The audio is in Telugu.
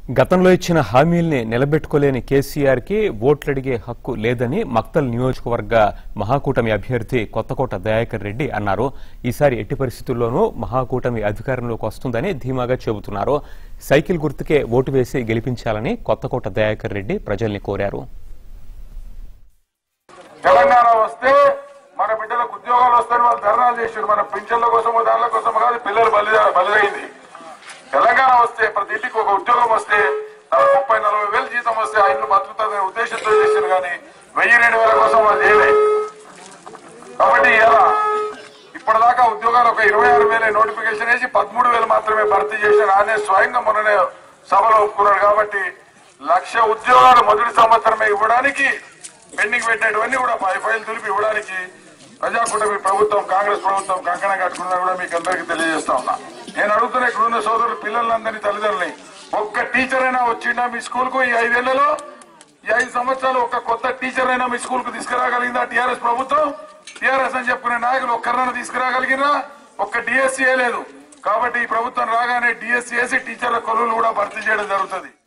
గతంలో ఇచ్చిన హామీల్ని నిలబెట్టుకోలేని కేసీఆర్ కి ఓట్లడిగే హక్కు లేదని మక్తల్ నియోజకవర్గ మహాకూటమి అభ్యర్థి కొత్తకోట దయాకర్ రెడ్డి అన్నారు ఈసారి ఎట్టి పరిస్థితుల్లోనూ మహాకూటమి అధికారంలోకి వస్తుందని ధీమాగా చెబుతున్నారు సైకిల్ గుర్తుకే ఓటు వేసి గెలిపించాలని కొత్తకోట దయాకర్ రెడ్డి ప్రజల్ని కోరారు తెలంగాణ వస్తే మన బిడ్డలకు ఉద్యోగాలు వస్తాయని వాళ్ళు ధర్నాలు చేశారు మన పింఛన్ల కోసం దానిల కోసం కాదు పిల్లలు బలి బలిదైంది తెలంగాణ వస్తే ప్రతి ఇంటికి ఒక ఉద్యోగం వస్తే నలభై ముప్పై నలభై వేలు జీతం వస్తే ఆ ఇల్లు బతుకుతుందనే ఉద్దేశంతో చేశారు కానీ వెయ్యి రెండు వేల కోసం వాళ్ళు చేయలేదు కాబట్టి ఇలా ఇప్పటిదాకా ఉద్యోగాలు ఒక ఇరవై ఆరు వేల నోటిఫికేషన్ వేసి పదమూడు వేలు మాత్రమే భర్తీ చేశారు ఆయన స్వయంగా మొన్ననే సభలో ఒప్పుకున్నాడు కాబట్టి లక్ష ఉద్యోగాలు మొదటి సంవత్సరమే ఇవ్వడానికి పెండింగ్ పెట్టినటువన్నీ కూడా ఫై- ఫైల్ తులిపి ఇవ్వడానికి ప్రజాకూటమి ప్రభుత్వం కాంగ్రెస్ ప్రభుత్వం కంకణం కట్టుకున్నా కూడా మీకు అందరికీ తెలియజేస్తా ఉన్నా నేను అడుగుతున్నా ఇక్కడ ఉన్న సోదరులు పిల్లలందరినీ తల్లిదండ్రులని ఒక్క టీచర్ అయినా వచ్చిందా మీ స్కూల్ కు ఈ ఐదేళ్లలో ఈ ఐదు సంవత్సరాలు ఒక కొత్త టీచర్ అయినా మీ స్కూల్ కు తీసుకురాగలిగిందా టీఆర్ఎస్ ప్రభుత్వం టీఆర్ఎస్ అని చెప్పుకునే నాయకులు ఒక్కరినైనా తీసుకురాగలిగినా ఒక్క డిఎస్సీ లేదు కాబట్టి ఈ ప్రభుత్వం రాగానే డిఎస్సీ వేసి టీచర్ల కొలువులు కూడా భర్తీ చేయడం జరుగుతుంది